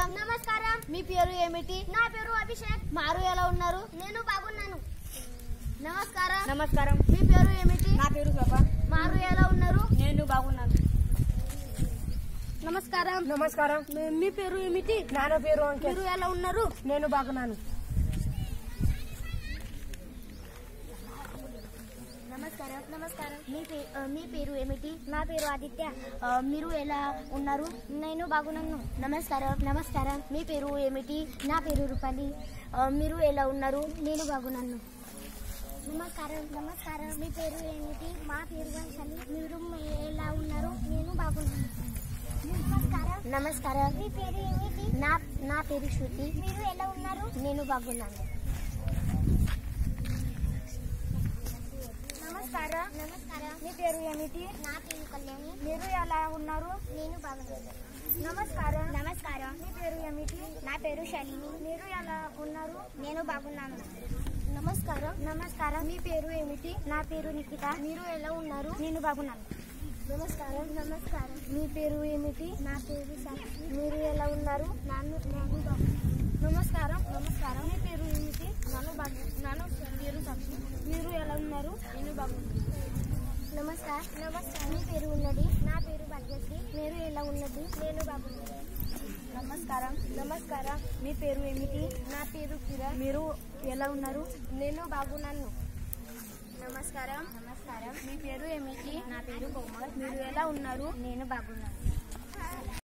నమస్కారం మీ పేరు ఏమిటి నా పేరు అభిషేక్ మారు ఎలా ఉన్నారు నేను బాగున్నాను నమస్కారం నమస్కారం మీ పేరు ఏమిటి నా పేరు శోభ మారు ఎలా ఉన్నారు నేను బాగున్నాను నమస్కారం నమస్కారం మీ- మీ పేరు ఏమిటి నాన్న పేరు అంకిత్ మీరు ఎలా ఉన్నారు నేను బాగున్నాను నమస్కారం నమస్కారం మీ పేరు మీ పేరు ఏమిటి నా పేరు ఆదిత్య మీరు ఎలా ఉన్నారు నేను బాగున్నాను నమస్కారం నమస్కారం మీ పేరు ఏమిటి నా పేరు రూపాలి మీరు ఎలా ఉన్నారు నేను బాగున్నాను నమస్కారం నమస్కారం మీ పేరు ఏమిటి మా పేరు వంశలి మీరు ఎలా ఉన్నారు నేను బాగున్నాను నమస్కారం నమస్కారం మీ పేరు ఏమిటి నా నా పేరు శృతి మీరు ఎలా ఉన్నారు నేను బాగున్నాను నమస్కారం నమస్కారం మీ పేరు ఏమిటి నా పేరు కళ్యాణి మీరు ఎలా ఉన్నారు నేను బాగున్నాను నమస్కారం నమస్కారం మీ పేరు ఏమిటి నా పేరు శాలిని మీరు ఎలా ఉన్నారు నేను బాగున్నాను నమస్కారం నమస్కారం మీ పేరు ఏమిటి నా పేరు నిఖిత మీరు ఎలా ఉన్నారు నేను బాగున్నాను నమస్కారం నమస్కారం మీ పేరు ఏమిటి నా పేరు సాక్షి మీరు ఎలా ఉన్నారు నాను నేను బాగున్నాను నమస్కారం నమస్కారం మీ పేరు ఏమిటి నన్ను బాగు నన్ను పేరు సాక్షి మీరు ఎలా ఉన్నారు నేను బాగున్నాను నమస్కారం నమస్కారం మీ పేరు ఉన్నది నా పేరు భాగ్యశ్రీ మీరు ఎలా ఉన్నది నేను బాగున్నాను నమస్కారం నమస్కారం మీ పేరు ఏమిటి నా పేరు కిరా మీరు ఎలా ఉన్నారు నేను బాగున్నాను నమస్కారం నమస్కారం మీ పేరు ఏమిటి నా పేరు కోమల్ మీరు ఎలా ఉన్నారు నేను బాగున్నాను